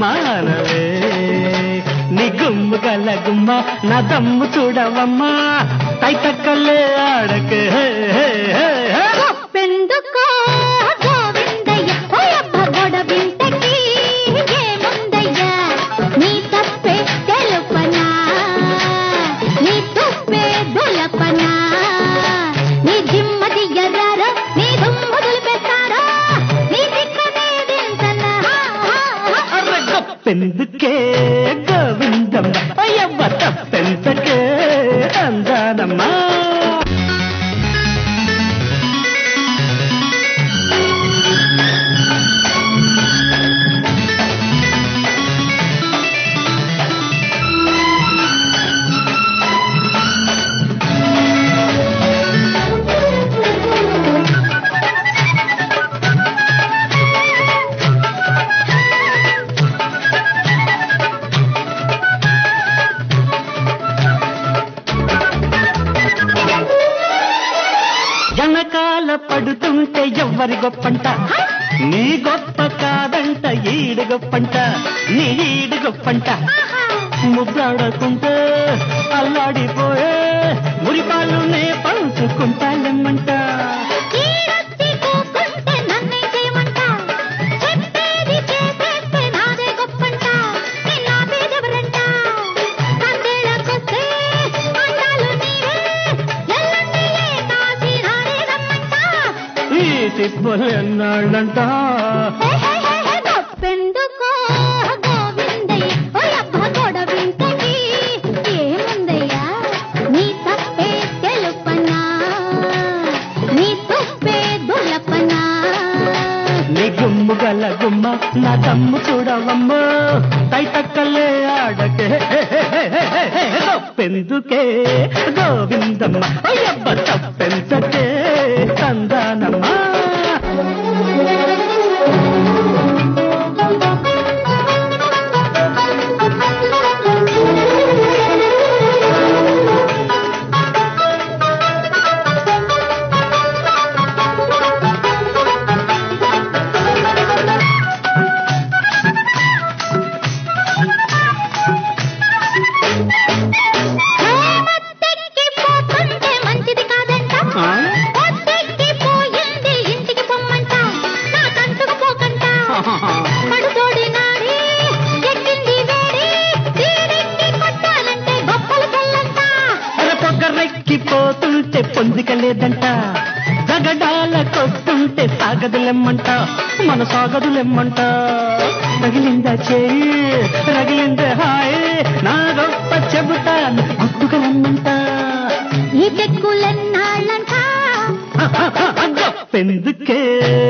మానవే నీ గుమ్ము గల గుమ్మ నా దమ్ము చూడవమ్మా తైతక్కలే ఆడకే హే, హే, హే, హే. గొప్పెందుకో గోవిందయ్య ఓయబ్బ గొడవింతకి ఏముందయ్యా నీ తప్పే తెలుపనా నీ తుప్పే దులపనా నీ జిమ్మది ఎర్రారో నీ దుమ్ము దులిపేస్తారో నీ దిక్కనే దించనా అర్రె గొప్పెందుకే గోవిందమ్మ అయ్యవ్వ తప్పెంతకే అందానమ్మా జనకాల పడుతుంటే ఎవ్వరి గొప్పంట నీ గొప్ప కాదంట ఈడు గొప్పంట నీ ఈడు గొప్పంట ముద్దాడకుంటే అల్లాడిపోయే మురిపాలు నే పంచుకుంటాలెమ్మంట ఈడొచ్చి కూకుంటే నన్నే చేయమంటావ్? చెప్పేది చేసేస్తే నాదే గొప్పంట. నిన్నాపేదెవరంట? సందేళ్ళకొస్తే అందాలు నీవే. ఎల్లుండిలే కాశీ నాడే రమ్మంట. ఈ తిప్పులు ఎన్నాళ్ళంట హే హే హే హే గొప్పెందుకో గోవిందయ్య ఓయబ్బ గొడవింతకి ఏముందయ్యా నీ తప్పే తెలుపనా నీ తుప్పే దులపనా నీ గుమ్ము గల గుమ్మ నా దమ్ము చూడవమ్మ తైతక్కలే ఆడకే గొప్పెందుకే గోవిందమ్మ అయ్యబ్బ తప్పెంతకే కందానమ్మా మత్తెక్కి పోతుంటే మంచిది కాదంట ఆ? పొద్దెక్కి పోయింది ఇంటికి పొమ్మంట నా కంటుకు పోకంట కడుతోడి నాడి ఎక్కింది వేడి తీరెక్కి కొట్టాలంటే గొప్పలు చెల్లంట పొగరెక్కిపోతుంటే పొందికలేదంట జగడాల కొస్తుంటే సాగదులెమ్మంట మన సాగదులెమ్మంట రగిలిందా చేయి రగిలిందే హాయ్ నా గొప్ప చెబుతాను గుట్టుకలెమ్మంట ఈ తెక్కులెన్నాళ్ళంట గొప్పెందుకే